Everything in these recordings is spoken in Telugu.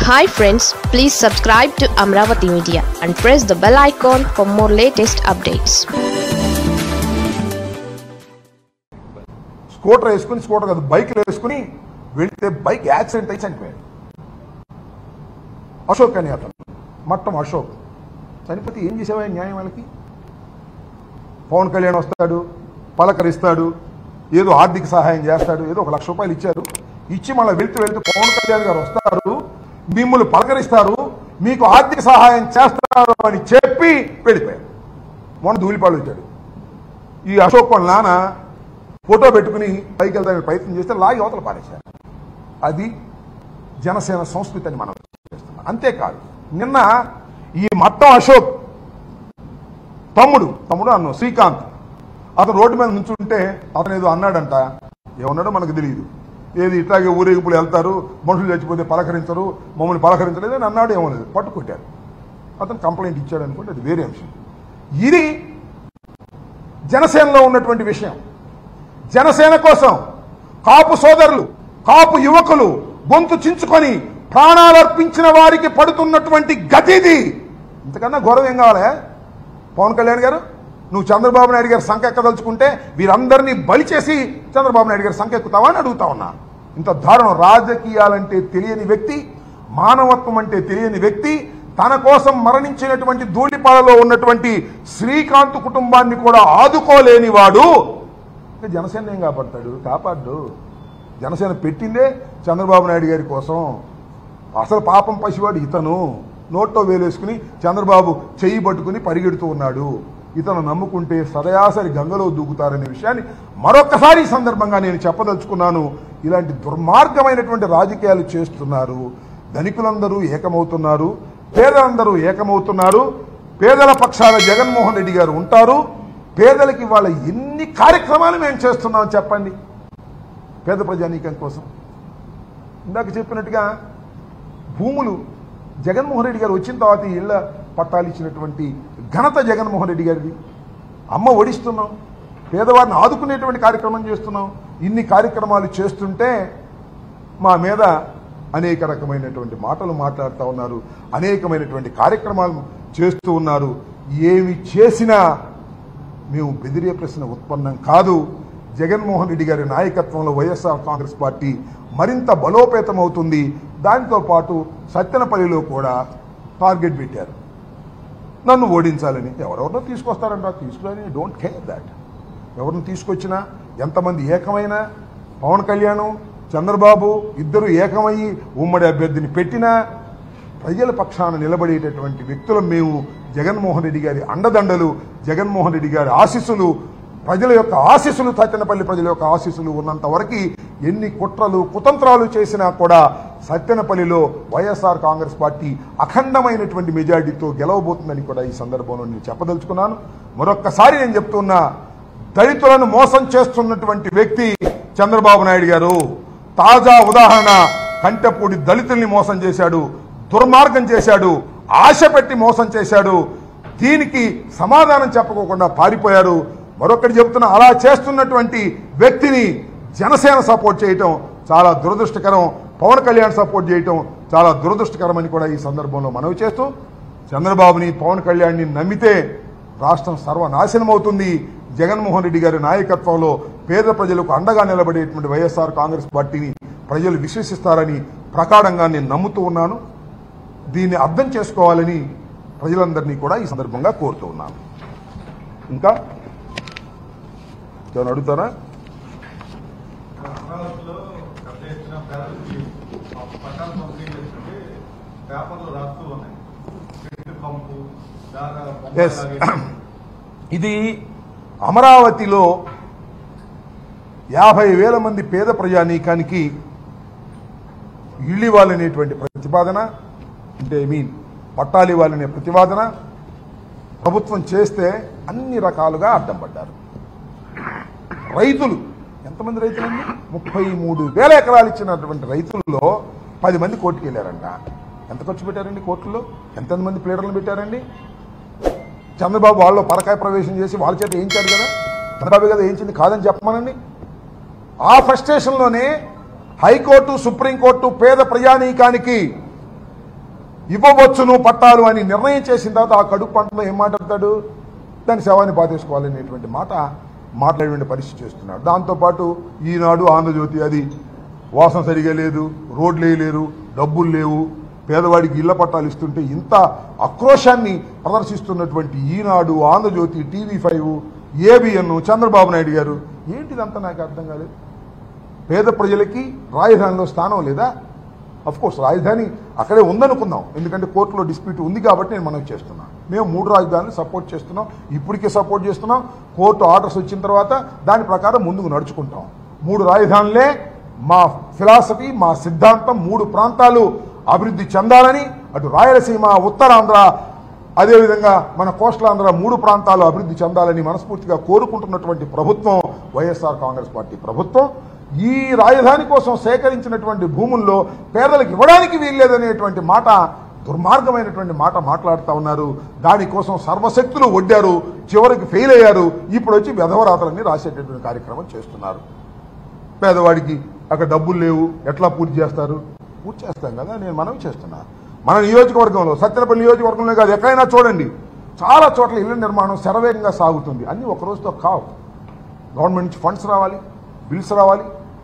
Hi friends please subscribe to Amaravati media and press the bell icon for more latest updates scooter వేసుకుని స్కూటర్ కాదు బైక్లు వేసుకుని వెళ్తే బైక్ యాక్సిడెంట్ అయి చనిపోయాడు అశోక్ అని అతను మట్టం అశోక్ చనిపోతే ఏం చేసేవా న్యాయం వాళ్ళకి పవన్ కళ్యాణ్ వస్తాడు పలకరిస్తాడు ఏదో ఆర్థిక సహాయం చేస్తాడు ఏదో ఒక లక్ష రూపాయలు ఇచ్చారు ఇచ్చి మళ్ళీ వెళ్తూ వెళ్తూ పవన్ కళ్యాణ్ గారు వస్తారు మిమ్మల్ని పలకరిస్తారు మీకు ఆర్థిక సహాయం చేస్తారు అని చెప్పి వెళ్ళిపోయారు మొన్న ధూళిపాడు వచ్చాడు ఈ అశోక్ వాళ్ళ నాన్న ఫోటో పెట్టుకుని పైకి వెళ్తానికి ప్రయత్నం చేస్తే లాగి అవతల పారేశారు అది జనసేన సంస్కృతి అని మనం చేస్తున్నాం అంతేకాదు నిన్న ఈ మట్టం అశోక్ తమ్ముడు తమ్ముడు అన్ను శ్రీకాంత్ అతను రోడ్డు మీద నుంచుంటే అతను ఏదో అన్నాడంట ఏమన్నాడో మనకు తెలియదు ఏది ఇట్లాగే ఊరేగింపులు వెళ్తారు మనుషులు చచ్చిపోతే పలకరించరు మమ్మల్ని పలకరించలేదు అని అన్నాడు ఏమో లేదు పట్టుకొట్టారు అతను కంప్లైంట్ ఇచ్చాడు అనుకుంటే అది వేరే అంశం ఇది జనసేనలో ఉన్నటువంటి విషయం జనసేన కోసం కాపు సోదరులు కాపు యువకులు గొంతు చించుకొని ప్రాణాలర్పించిన వారికి పడుతున్నటువంటి గతిది ఇంతకన్నా గౌరవం ఏం కావాలా పవన్ కళ్యాణ్ గారు నువ్వు చంద్రబాబు నాయుడు గారి సంఖ్య ఎక్కదలుచుకుంటే వీరందరినీ బలి చేసి చంద్రబాబు నాయుడు గారి సంఖ్య ఎక్కుతావా అని అడుగుతా ఉన్నా ఇంత దారుణం రాజకీయాలంటే తెలియని వ్యక్తి మానవత్వం అంటే తెలియని వ్యక్తి తన కోసం మరణించినటువంటి ధూళిపాలలో ఉన్నటువంటి శ్రీకాంత్ కుటుంబాన్ని కూడా ఆదుకోలేని వాడు ఇంకా జనసేన ఏం కాపాడతాడు కాపాడు జనసేన పెట్టిందే చంద్రబాబు నాయుడు గారి కోసం అసలు పాపం పసివాడు ఇతను నోట్లో వేలేసుకుని చంద్రబాబు చెయ్యి పట్టుకుని పరిగెడుతూ ఉన్నాడు ఇతను నమ్ముకుంటే సదయాసరి గంగలో దూకుతారనే విషయాన్ని మరొకసారి ఈ సందర్భంగా నేను చెప్పదలుచుకున్నాను ఇలాంటి దుర్మార్గమైనటువంటి రాజకీయాలు చేస్తున్నారు ధనికులందరూ ఏకమవుతున్నారు పేదలందరూ ఏకమవుతున్నారు పేదల పక్షాల జగన్మోహన్ రెడ్డి గారు ఉంటారు పేదలకి వాళ్ళ ఎన్ని కార్యక్రమాలు మేము చేస్తున్నాం చెప్పండి పేద ప్రజానీకం కోసం ఇందాక చెప్పినట్టుగా భూములు జగన్మోహన్ రెడ్డి గారు వచ్చిన తర్వాత ఈ ఇళ్ళ పట్టాలు ఇచ్చినటువంటి ఘనత జగన్మోహన్ రెడ్డి గారిది అమ్మ ఒడిస్తున్నాం పేదవారిని ఆదుకునేటువంటి కార్యక్రమం చేస్తున్నాం ఇన్ని కార్యక్రమాలు చేస్తుంటే మా మీద అనేక రకమైనటువంటి మాటలు మాట్లాడుతూ ఉన్నారు అనేకమైనటువంటి కార్యక్రమాలు చేస్తూ ఉన్నారు ఏమి చేసినా మేము బెదిరే ప్రశ్న ఉత్పన్నం కాదు జగన్మోహన్ రెడ్డి గారి నాయకత్వంలో వైఎస్ఆర్ కాంగ్రెస్ పార్టీ మరింత బలోపేతం అవుతుంది దానితో పాటు సత్తెనపల్లిలో కూడా టార్గెట్ పెట్టారు నన్ను ఓడించాలని ఎవరెవరినో తీసుకొస్తారంట తీసుకురాని డోంట్ కేర్ దాట్ ఎవరిని తీసుకొచ్చినా ఎంతమంది ఏకమైనా పవన్ కళ్యాణ్ చంద్రబాబు ఇద్దరు ఏకమయ్యి ఉమ్మడి అభ్యర్థిని పెట్టినా ప్రజల పక్షాన నిలబడేటటువంటి వ్యక్తులం మేము జగన్మోహన్ రెడ్డి గారి అండదండలు జగన్మోహన్ రెడ్డి గారి ఆశీస్సులు ప్రజల యొక్క ఆశీస్సులు సత్యనపల్లి ప్రజల యొక్క ఆశీస్సులు ఉన్నంత వరకు ఎన్ని కుట్రలు కుతంత్రాలు చేసినా కూడా సత్యనపల్లిలో వైఎస్ఆర్ కాంగ్రెస్ పార్టీ అఖండమైనటువంటి మెజార్టీతో గెలవబోతుందని కూడా ఈ సందర్భంలో నేను చెప్పదలుచుకున్నాను మరొక్కసారి నేను చెప్తున్నా దళితులను మోసం చేస్తున్నటువంటి వ్యక్తి చంద్రబాబు నాయుడు గారు తాజా ఉదాహరణ కంటపూడి దళితుల్ని మోసం చేశాడు దుర్మార్గం చేశాడు ఆశ పెట్టి మోసం చేశాడు దీనికి సమాధానం చెప్పకోకుండా పారిపోయారు మరొకటి చెబుతున్నా అలా చేస్తున్నటువంటి వ్యక్తిని జనసేన సపోర్ట్ చేయటం చాలా దురదృష్టకరం పవన్ కళ్యాణ్ సపోర్ట్ చేయటం చాలా దురదృష్టకరం అని కూడా ఈ సందర్భంలో మనవి చేస్తూ చంద్రబాబుని పవన్ కళ్యాణ్ని నమ్మితే రాష్ట్రం సర్వనాశనం అవుతుంది జగన్మోహన్ రెడ్డి గారి నాయకత్వంలో పేద ప్రజలకు అండగా నిలబడేటువంటి వైఎస్ఆర్ కాంగ్రెస్ పార్టీని ప్రజలు విశ్వసిస్తారని ప్రకారంగా నేను నమ్ముతూ ఉన్నాను దీన్ని అర్థం చేసుకోవాలని ప్రజలందరినీ కూడా ఈ సందర్భంగా కోరుతూ ఉన్నాను ఇంకా ఏమైనా అడుగుతారా అమరావతిలో పెద్ద ఎత్తున పేదలకి పట్టాలు పంపిణీ చేస్తుంటే పేపర్లు రాస్తూ ఉన్నాయి చెట్టు కంపు దాకా బొమ్మలు Yes. లాగేసి. ఇది అమరావతిలో యాభై వేల మంది పేద ప్రజానీకానికి ఇళ్ళు ఇవ్వాలనేటువంటి ప్రతిపాదన అంటే ఐ మీన్ పట్టాలు ఇవ్వాలనే ప్రతిపాదన ప్రభుత్వం చేస్తే అన్ని రకాలుగా అడ్డం పడ్డారు రైతులు ఎంతమంది రైతులండి ముప్పై మూడు వేల ఎకరాలు ఇచ్చినటువంటి రైతుల్లో పది మంది కోర్టుకు వెళ్ళారంట ఎంత ఖర్చు పెట్టారండి కోర్టులో ఎంతమంది ప్లేడర్లు పెట్టారండి చంద్రబాబు వాళ్ళలో పరకాయ ప్రవేశం చేసి వాళ్ళ చేత వేయించాడు కదా చంద్రబాబు కదా వేయించింది కాదని చెప్పమనండి ఆ ఫ్రస్ట్రేషన్లోనే హైకోర్టు సుప్రీంకోర్టు పేద ప్రజానీకానికి ఇవ్వవచ్చును పట్టాలు అని నిర్ణయం చేసిన తర్వాత ఆ కడుపు పంటలో ఏం మాట్లాడతాడు దాని శవాన్ని బాధేసుకోవాలనేటువంటి మాట మాట్లాడే పరిస్థితి చేస్తున్నాడు దాంతోపాటు ఈనాడు ఆంధ్రజ్యోతి అది వాసన సరిగా లేదు రోడ్లు వేయలేరు డబ్బులు లేవు పేదవాడికి ఇళ్ల పట్టాలు ఇస్తుంటే ఇంత ఆక్రోశాన్ని ప్రదర్శిస్తున్నటువంటి Eenadu Andhrajyothy TV five ABN Chandrababu Naidu garu ఏంటిదంతా నాకు అర్థం కాలేదు పేద ప్రజలకి రాజధానిలో స్థానం లేదా అఫ్ కోర్స్ రాజధాని అక్కడే ఉందనుకుందాం ఎందుకంటే కోర్టులో డిస్ప్యూట్ ఉంది కాబట్టి నేను మనవి చేస్తున్నాను మేము మూడు రాజధానులు సపోర్ట్ చేస్తున్నాం ఇప్పటికే సపోర్ట్ చేస్తున్నాం కోర్టు ఆర్డర్స్ వచ్చిన తర్వాత దాని ప్రకారం ముందుకు నడుచుకుంటాం మూడు రాజధానులే మా ఫిలాసఫీ మా సిద్ధాంతం మూడు ప్రాంతాలు అభివృద్ధి చెందాలని అటు రాయలసీమ ఉత్తరాంధ్ర అదేవిధంగా మన కోస్టలాంధ్ర మూడు ప్రాంతాలు అభివృద్ధి చెందాలని మనస్ఫూర్తిగా కోరుకుంటున్నటువంటి ప్రభుత్వం వైఎస్ఆర్ కాంగ్రెస్ పార్టీ ప్రభుత్వం ఈ రాజధాని కోసం సేకరించినటువంటి భూముల్లో పేదలకు ఇవ్వడానికి వీల్లేదనేటువంటి మాట దుర్మార్గమైనటువంటి మాట మాట్లాడుతూ ఉన్నారు దానికోసం సర్వశక్తులు ఒడ్డారు చివరికి ఫెయిల్ అయ్యారు ఇప్పుడు వచ్చి వ్యధవరాతలన్నీ రాసేటటువంటి కార్యక్రమం చేస్తున్నారు పేదవాడికి అక్కడ డబ్బులు లేవు ఎట్లా పూర్తి చేస్తారు పూర్తి చేస్తాం కదా నేను మనవి చేస్తున్నా మన నియోజకవర్గంలో సత్యనపల్లి నియోజకవర్గంలో కాదు ఎక్కడైనా చూడండి చాలా చోట్ల ఇళ్ల నిర్మాణం శరవేగంగా సాగుతుంది అన్నీ ఒక రోజుతో కావు గవర్నమెంట్ నుంచి ఫండ్స్ రావాలి బిల్స్ రావాలి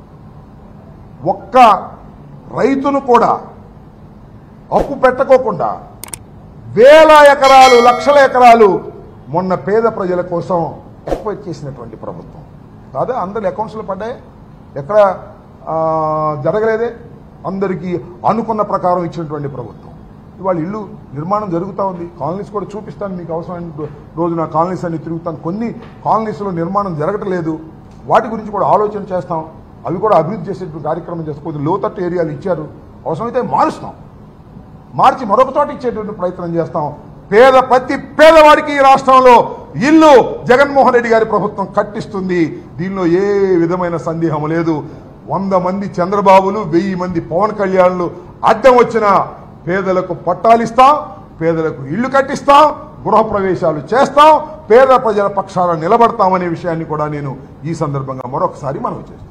ఒక్క రైతును కూడా అప్పు పెట్టకోకుండా వేల ఎకరాలు లక్షల ఎకరాలు మొన్న పేద ప్రజల కోసం ఎక్వైట్ చేసినటువంటి ప్రభుత్వం కాదా అందరి అకౌంట్స్లో పడ్డాయి ఎక్కడ ఆ, జరగలేదే అందరికీ అనుకున్న ప్రకారం ఇచ్చినటువంటి ప్రభుత్వం ఇవాళ ఇల్లు నిర్మాణం జరుగుతూ ఉంది కాలనీస్ కూడా చూపిస్తాను మీకు అవసరమైన రోజు నా కాలనీస్ అన్ని తిరుగుతాను కొన్ని కాలనీస్లో నిర్మాణం జరగట్లేదు వాటి గురించి కూడా ఆలోచన చేస్తాం అవి కూడా అభివృద్ధి చేసేటువంటి కార్యక్రమం చేస్తాం కొద్ది లోతట్టు ఏరియాలు ఇచ్చారు అవసరమైతే మారుస్తాం మార్చి మరొక చోట ఇచ్చేటువంటి ప్రయత్నం చేస్తాం పేద ప్రతి పేదవాడికి ఈ రాష్ట్రంలో ఇల్లు జగన్మోహన్ రెడ్డి గారి ప్రభుత్వం కట్టిస్తుంది దీనిలో ఏ విధమైన సందేహం లేదు వంద మంది చంద్రబాబులు వెయ్యి మంది పవన్ కళ్యాణ్లు అడ్డం వచ్చిన పేదలకు పట్టాలిస్తాం పేదలకు ఇల్లు కట్టిస్తాం గృహప్రవేశాలు చేస్తాం పేద ప్రజల పక్షాన నిలబడతామనే విషయాన్ని కూడా నేను ఈ సందర్భంగా మరొకసారి మనం చేస్తున్నాను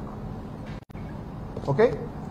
ఓకే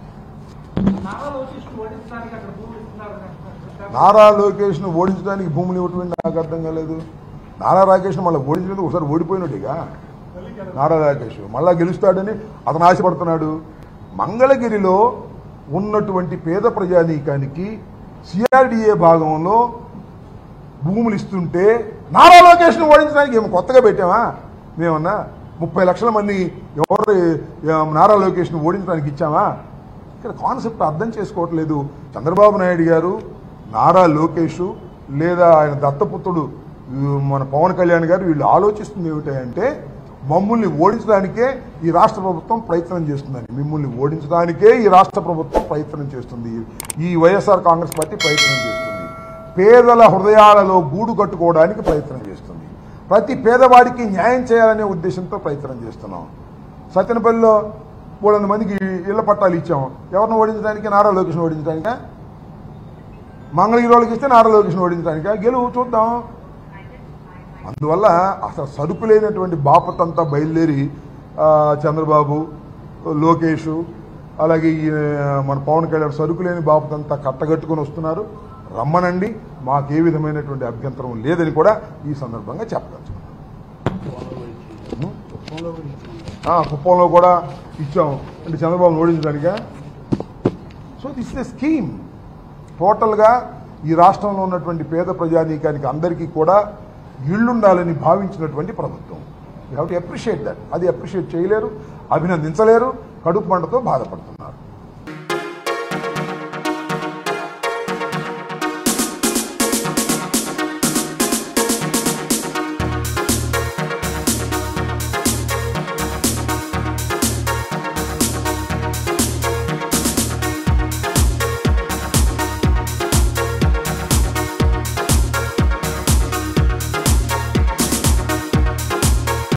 నారా లోకేష్ ఓడించడానికి అక్కడ భూములు ఇస్తున్నారు అంటున్నారు. నారా లోకేష్ను ఓడించడానికి భూములు ఇవ్వటం నాకు అర్థం కాలేదు నారా రాకేష్ను మళ్ళీ ఓడించినందుకు ఒకసారి ఓడిపోయినట్టుగా నారా రాకేష్ మళ్ళా గెలుస్తాడని అతను ఆశపడుతున్నాడు మంగళగిరిలో ఉన్నటువంటి పేద ప్రజానీకానికి సిఆర్డిఏ భాగంలో భూములు ఇస్తుంటే నారా లోకేష్ను ఓడించడానికి ఏమో కొత్తగా పెట్టామా మేమన్నా ముప్పై లక్షల మంది ఎవరు ఆ, నారా లోకేష్ను ఓడించడానికి ఇచ్చామా ఇక్కడ కాన్సెప్ట్ అర్థం చేసుకోవట్లేదు చంద్రబాబు నాయుడు గారు నారా లోకేష్ లేదా ఆయన దత్తపుత్రుడు ఈ మన పవన్ కళ్యాణ్ గారు వీళ్ళు ఆలోచిస్తుంది ఏమిటంటే మమ్మల్ని ఓడించడానికే ఈ రాష్ట్ర ప్రభుత్వం ప్రయత్నం చేస్తుందని మిమ్మల్ని ఓడించడానికే ఈ రాష్ట్ర ప్రభుత్వం ప్రయత్నం చేస్తుంది ఈ వైఎస్ఆర్ కాంగ్రెస్ పార్టీ ప్రయత్నం చేస్తుంది పేదల హృదయాలలో గూడు కట్టుకోవడానికి ప్రయత్నం చేస్తుంది ప్రతి పేదవాడికి న్యాయం చేయాలనే ఉద్దేశంతో ప్రయత్నం చేస్తున్నాం సత్యనపల్లిలో మూడు మందికి ఇళ్ల పట్టాలు ఇచ్చాం ఎవరిని ఓడించడానికి నారా లోకేష్ని ఓడించడానికా మంగళగిరి వాళ్ళకి ఇస్తే నారా లోకేష్ని ఓడించడానికా గెలువు చూద్దాం అందువల్ల అసలు సరుకు లేనటువంటి బాపతంతా బయలుదేరి ఆ, చంద్రబాబు లోకేష్ అలాగే ఈ ఆ, మన పవన్ కళ్యాణ్ సరుకు లేని బాపతంతా కట్టగట్టుకొని వస్తున్నారు రమ్మనండి మాకు ఏ విధమైనటువంటి అభ్యంతరం లేదని కూడా ఈ సందర్భంగా చెప్పదలుచుకున్నాను ఆ, కుప్పంలో కూడా ఇచ్చాం అంటే చంద్రబాబు ఓడించడానికా సో దిస్ ఇస్ స్కీమ్ టోటల్గా ఈ రాష్ట్రంలో ఉన్నటువంటి పేద ప్రజానీకానికి అందరికీ కూడా ఇళ్ళుండాలని భావించినటువంటి ప్రభుత్వం you have to appreciate that అది అప్రిషియేట్ చేయలేరు అభినందించలేరు కడుపు మంటతో బాధపడతారు